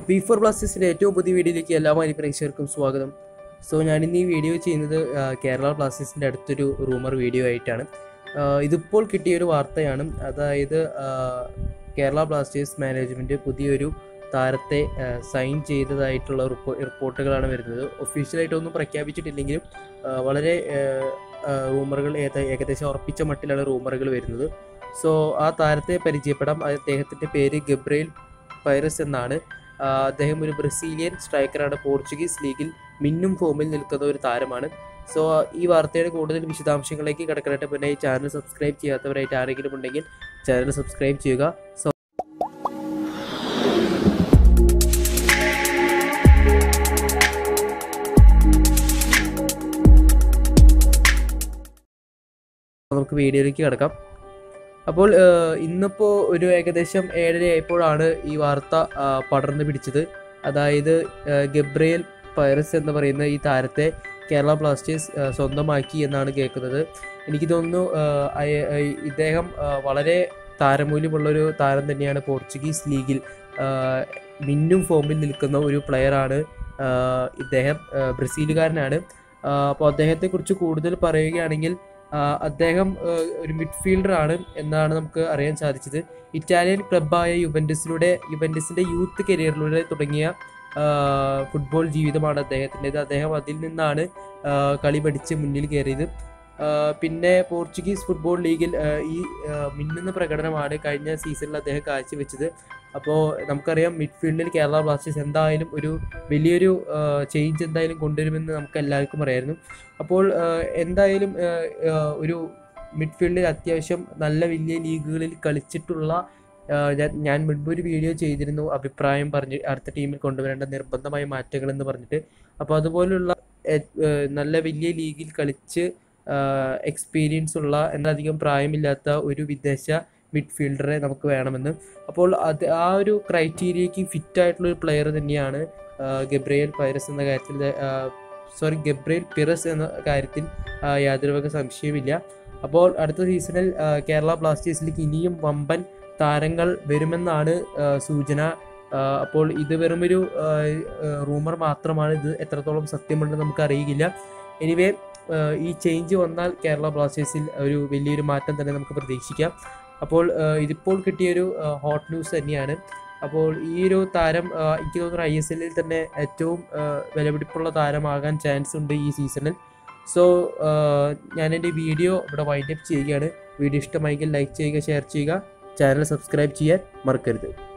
B four ബ്ലാസ്റ്റേഴ്സിൻ്റെ ഏറ്റവും പുതിയ വീഡിയോയിലേക്ക് എല്ലാ മാന്യ പ്രേക്ഷകർക്കും സ്വാഗതം സോ ഞാനിന്ന് ഈ വീഡിയോ ചെയ്യുന്നത് ആ, കേരള ബ്ലാസ്റ്റേഴ്സിൻ്റെ അടുത്തൊരു റൂമർ വീഡിയോ ആയിട്ടാണ് ആ, ഇതിപ്പോൾ കിട്ടിയ ഒരു വാർത്തയാണ് അതായത് ആ, കേരള ബ്ലാസ്റ്റേഴ്സ് മാനേജ്മെൻറ്റ് പുതിയൊരു താരത്തെ സൈൻ ചെയ്തതായിട്ടുള്ള റിപ്പോ റിപ്പോർട്ടുകളാണ് വരുന്നത് ഒഫീഷ്യലായിട്ടൊന്നും പ്രഖ്യാപിച്ചിട്ടില്ലെങ്കിലും ആ, വളരെ റൂമറുകൾ ഏകദേശം ഉറപ്പിച്ച മട്ടിലാണ് റൂമറുകൾ വരുന്നത് സോ ആ താരത്തെ പരിചയപ്പെടാം അദ്ദേഹത്തിൻ്റെ പേര് ഗബ്രയേൽ പൈറസ് എന്നാണ് ആ, അദ്ദേഹം ഒരു ബ്രസീലിയൻ സ്ട്രൈക്കറാണ് പോർച്ചുഗീസ് ലീഗിൽ മിന്നും ഫോമിൽ നിൽക്കുന്ന ഒരു താരമാണ് സോ ഈ വാർത്തയുടെ കൂടുതൽ വിശദാംശങ്ങളിലേക്ക് കിടക്കാനായിട്ട് പിന്നെ ഈ ചാനൽ സബ്സ്ക്രൈബ് ചെയ്യാത്തവരായിട്ട് ആരെങ്കിലും ഉണ്ടെങ്കിൽ ചാനൽ സബ്സ്ക്രൈബ് ചെയ്യുക സോ നമുക്ക് വീഡിയോയിലേക്ക് കിടക്കാം അപ്പോൾ ഇന്നിപ്പോൾ ഒരു ഏകദേശം ഏഴര ആയപ്പോഴാണ് ഈ വാർത്ത ആ, പടർന്നു പിടിച്ചത് അതായത് ആ, ഗബ്രിയേൽ പൈറസ് എന്ന് പറയുന്ന ഈ താരത്തെ കേരള ബ്ലാസ്റ്റേഴ്സ് ആ, സ്വന്തമാക്കി എന്നാണ് കേൾക്കുന്നത് എനിക്ക് തോന്നുന്നു ആ, അയ- ആ, ഇദ്ദേഹം ആ, വളരെ താരമൂല്യമുള്ളൊരു താരം തന്നെയാണ് പോർച്ചുഗീസ് ലീഗിൽ ആ, മിന്നും ഫോമിൽ നിൽക്കുന്ന ഒരു പ്ലെയറാണ് ആ, ഇദ്ദേഹം ആ, ബ്രസീലുകാരനാണ് അപ്പോൾ അദ്ദേഹത്തെക്കുറിച്ച് കൂടുതൽ പറയുകയാണെങ്കിൽ ആ, അദ്ദേഹം ആ, ഒരു മിഡ്ഫീൽഡറാണ് എന്നാണ് നമുക്ക് അറിയാൻ സാധിച്ചത് ഇറ്റാലിയൻ ക്ലബ്ബായ യുവൻറ്റസിലൂടെ യുവൻറ്റസിൻ്റെ യൂത്ത് കരിയറിലൂടെ തുടങ്ങിയ ആ, ഫുട്ബോൾ ജീവിതമാണ് അദ്ദേഹത്തിൻ്റെത് അദ്ദേഹം അതിൽ നിന്നാണ് ആ, കളി പഠിച്ച് മുന്നിൽ കയറിയത് ആ, പിന്നെ പോർച്ചുഗീസ് ഫുട്ബോൾ ലീഗിൽ ആ, ഈ ആ, മിന്നുന്ന പ്രകടനമാണ് കഴിഞ്ഞ സീസണിൽ അദ്ദേഹം കാഴ്ചവെച്ചത് അപ്പോൾ നമുക്കറിയാം മിഡ്ഫീൽഡിൽ കേരള ബ്ലാസ്റ്റേഴ്സ് എന്തായാലും ഒരു വലിയൊരു ചേഞ്ച് എന്തായാലും കൊണ്ടുവരുമെന്ന് നമുക്ക് എല്ലാവർക്കും അറിയായിരുന്നു അപ്പോൾ ആ, എന്തായാലും ആ, ആ, ഒരു മിഡ്ഫീൽഡിൽ അത്യാവശ്യം നല്ല വലിയ ലീഗുകളിൽ കളിച്ചിട്ടുള്ള ആ, ഞാൻ ഞാൻ മുൻപ് ഒരു വീഡിയോ ചെയ്തിരുന്നു അഭിപ്രായം പറഞ്ഞ് അടുത്ത ടീമിൽ കൊണ്ടുവരേണ്ട നിർബന്ധമായ മാറ്റങ്ങൾ എന്ന് പറഞ്ഞിട്ട് അപ്പോൾ അതുപോലുള്ള എ- ആ, നല്ല വലിയ ലീഗിൽ കളിച്ച് എക്സ്പീരിയൻസ് ഉള്ള എന്നധികം പ്രായമില്ലാത്ത ഒരു വിദേശ മിഡ്ഫീൽഡറെ നമുക്ക് വേണമെന്ന് അപ്പോൾ അത് ആ ഒരു ക്രൈറ്റീരിയയ്ക്ക് ഫിറ്റ് ആയിട്ടുള്ള ഒരു പ്ലെയർ തന്നെയാണ് ആ, ഗബ്രിയേൽ പൈറസ് എന്ന കാര്യത്തിൽ സോറി ഗബ്രിയേൽ പിറസ് എന്ന കാര്യത്തിൽ ആ, യാതൊരു വക സംശയമില്ല അപ്പോൾ അടുത്ത സീസണിൽ ആ, കേരള ബ്ലാസ്റ്റേഴ്സിലേക്ക് ഇനിയും വമ്പൻ താരങ്ങൾ വരുമെന്നാണ് ആ, സൂചന ആ, അപ്പോൾ ഇത് വെറുമൊരു റൂമർ മാത്രമാണ് ഇത് എത്രത്തോളം സത്യമുണ്ടെന്ന് നമുക്ക് അറിയില്ല എനിവേ ഈ ചേഞ്ച് വന്നാൽ കേരള ബ്ലാസ്റ്റേഴ്സിൽ ഒരു വലിയൊരു മാറ്റം തന്നെ നമുക്ക് പ്രതീക്ഷിക്കാം അപ്പോൾ ആ, ഇതിപ്പോൾ കിട്ടിയൊരു ഹോട്ട് ന്യൂസ് തന്നെയാണ് അപ്പോൾ ഈ ഒരു താരം ആ, എനിക്ക് തോന്നുന്നു ഐ എസ് എല്ലിൽ തന്നെ ഏറ്റവും ആ, വിലപിടിപ്പുള്ള താരമാകാൻ ചാൻസ് ഉണ്ട് ഈ സീസണിൽ സോ ഞാൻ എൻ്റെ വീഡിയോ ഇവിടെ വൈൻഡപ്പ് ചെയ്യുകയാണ് വീഡിയോ ഇഷ്ടമായെങ്കിൽ ലൈക്ക് ചെയ്യുക ഷെയർ ചെയ്യുക ചാനൽ സബ്സ്ക്രൈബ് ചെയ്യാൻ മറക്കരുത്